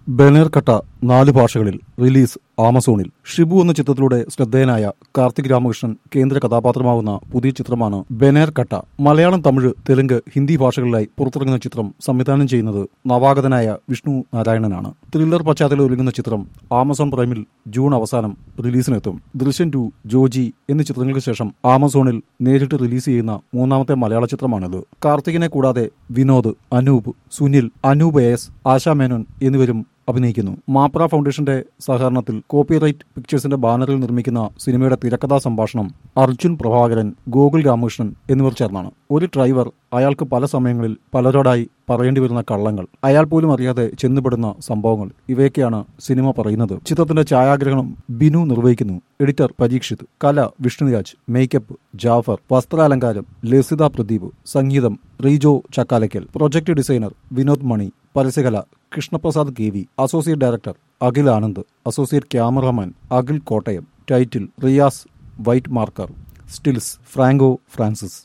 ബനേർക്കട്ട നാല് ഭാഷകളിൽ റിലീസ് ആമസോണിൽ ഷിബു എന്ന ചിത്രത്തിലൂടെ ശ്രദ്ധേയനായ കാർത്തിക് രാമകൃഷ്ണൻ കേന്ദ്ര കഥാപാത്രമാവുന്ന പുതിയ ചിത്രമാണ് ബനേർക്കട്ട മലയാളം തമിഴ് തെലുങ്ക് ഹിന്ദി ഭാഷകളിലായി പുറത്തിറങ്ങുന്ന ചിത്രം സംവിധാനം ചെയ്യുന്നത് നവാഗതനായ വിഷ്ണു നാരായണനാണ് ത്രില്ലർ പശ്ചാത്തലം ഒരുങ്ങുന്ന ചിത്രം ആമസോൺ പ്രൈമിൽ ജൂൺ അവസാനം റിലീസിനെത്തും ദൃശ്യം ടു ജോജി എന്നീ ചിത്രങ്ങൾക്ക് ശേഷം ആമസോണിൽ നേരിട്ട് റിലീസ് ചെയ്യുന്ന മൂന്നാമത്തെ മലയാള ചിത്രമാണിത് കാർത്തികിനെ കൂടാതെ വിനോദ് അനൂപ് സുനിൽ അനൂപ് എസ് ആശാ മേനോൻ എന്നിവരും അഭിനയിക്കുന്നു മാപ്ര ഫൗണ്ടേഷന്റെ സഹകരണത്തിൽ കോപ്പിറൈറ്റ് പിക്ചേഴ്സിന്റെ ബാനറിൽ നിർമ്മിക്കുന്ന സിനിമയുടെ തിരക്കഥാ സംഭാഷണം അർജുൻ പ്രഭാകരൻ ഗോകുൽ രാമകൃഷ്ണൻ എന്നിവർ ചേർന്നാണ് ഒരു ഡ്രൈവർ അയാൾക്ക് പല സമയങ്ങളിൽ പലരോടായി പറയേണ്ടി വരുന്ന കള്ളങ്ങൾ അയാൾ പോലും അറിയാതെ ചെന്നുപെടുന്ന സംഭവങ്ങൾ ഇവയൊക്കെയാണ് സിനിമ പറയുന്നത് ചിത്രത്തിന്റെ ഛായാഗ്രഹണം ബിനു നിർവഹിക്കുന്നു എഡിറ്റർ പരീക്ഷിത് കല വിഷ്ണുരാജ് മേക്കപ്പ് ജാഫർ വസ്ത്രാലങ്കാരം ലസിത പ്രദീപ് സംഗീതം റീജോ ചക്കാലയ്ക്കൽ പ്രൊജക്ട് ഡിസൈനർ വിനോദ് മണി പരസ്യകല Krishnaprasad K V associate director Akhil Anand associate cameraman Akhil Kottayam title Riyas white marker stills Franco Francis